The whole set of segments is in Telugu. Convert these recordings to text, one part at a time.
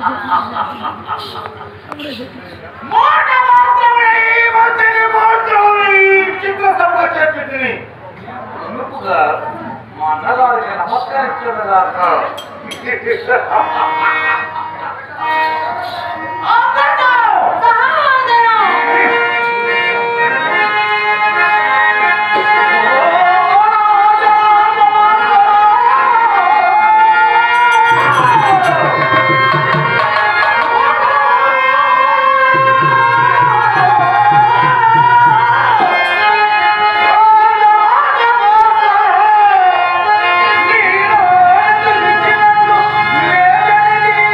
మాట మాత్రమే మంచిది మాత్రమే చిత్ర సభ చేర్చుకుని ముందుగా మా అన్నగారికి నమస్కరించుగాక నీలో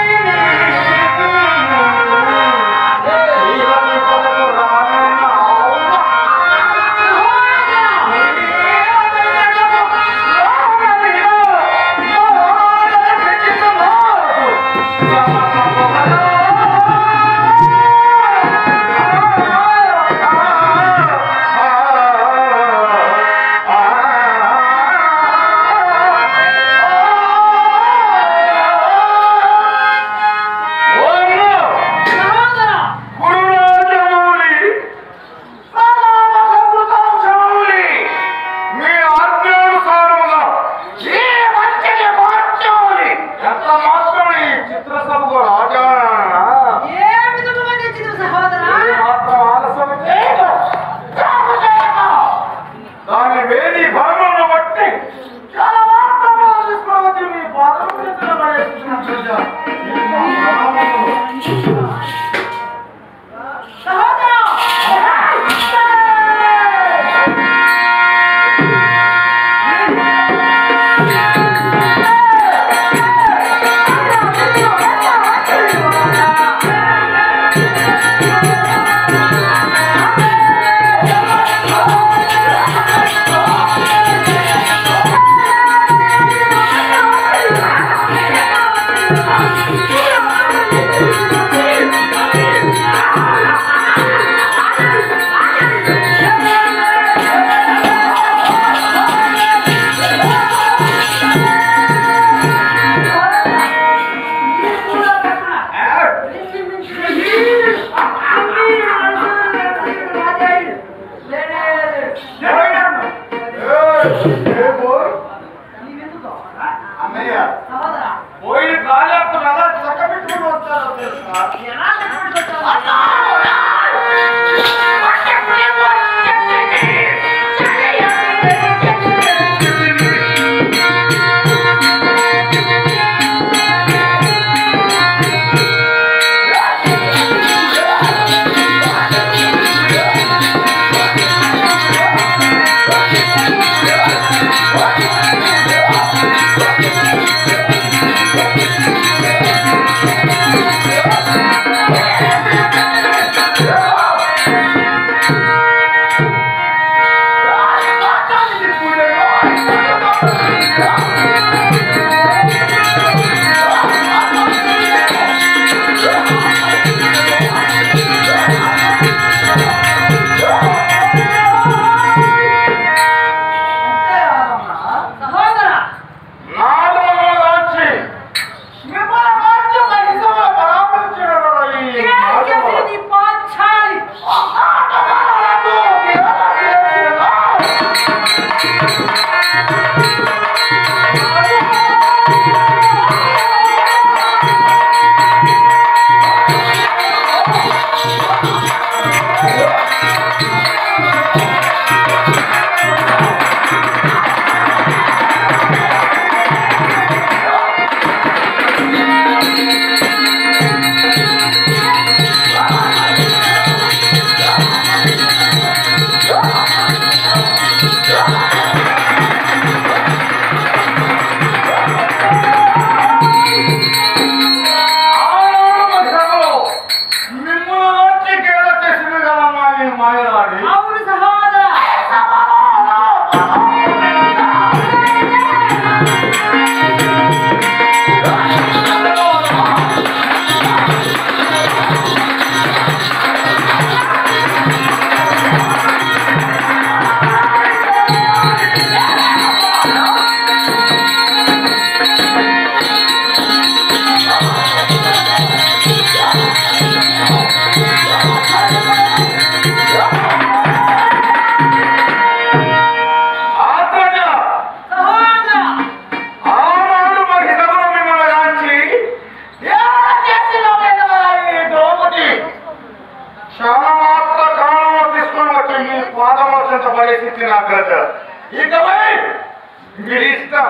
క్షణమాత్ర కాలంలో తీసుకొని వచ్చి మీ పాదమోచంత పరిస్థితి నాకు కదా ఇకపై మీ ఇష్టం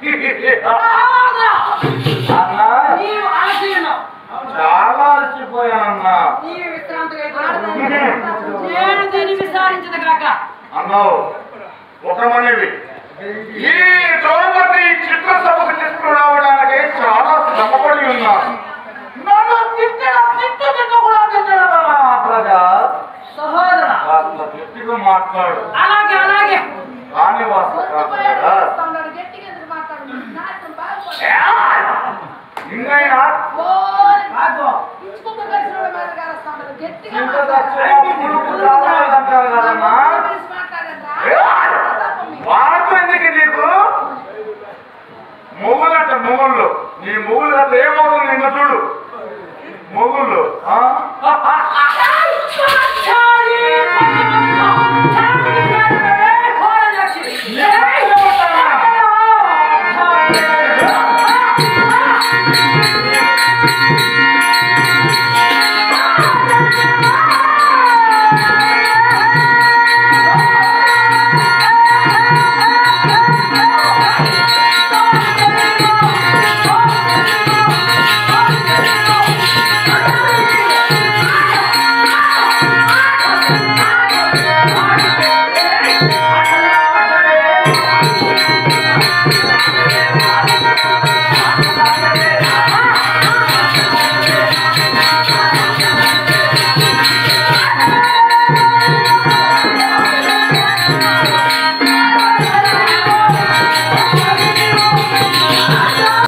అన్నా నీవు ఆశీనం చాలా అలసిపోయానన్నా నీవు విశ్రాంతిగా అయితే నేను దీన్ని విచారించదు కాక అన్నావు ఒక మనవి ఈ ద్రౌపది చిత్రసభకు తీసుకుని రావడానికి చాలా శ్రమపడి ఉన్నా నన్ను తిట్టడం తిట్టు తిట్ట కూడా తిట్టడం ప్రజా సహోదర కాస్త గట్టిగా మాట్లాడు అలాగే అలాగే రాని వాస గట్టిగా ఎందుకు మాట్లాడు నాశనం బాగుపడు ఇంకైనా కాదు ఇచ్చుకుంటూ కలిసిన వాడు మీద కారస్తాడు గట్టిగా ఇంత మాట్లాడు. దక్షిణ పులుపు కావాలంటారు కదమ్మా కలిసి మాట్లాడండి వార్త ఎందుకు నీకు మొగులంట మొగుళ్ళు నీ మొగులు అట్లా ఏమవుతుంది ఇంకా చూడు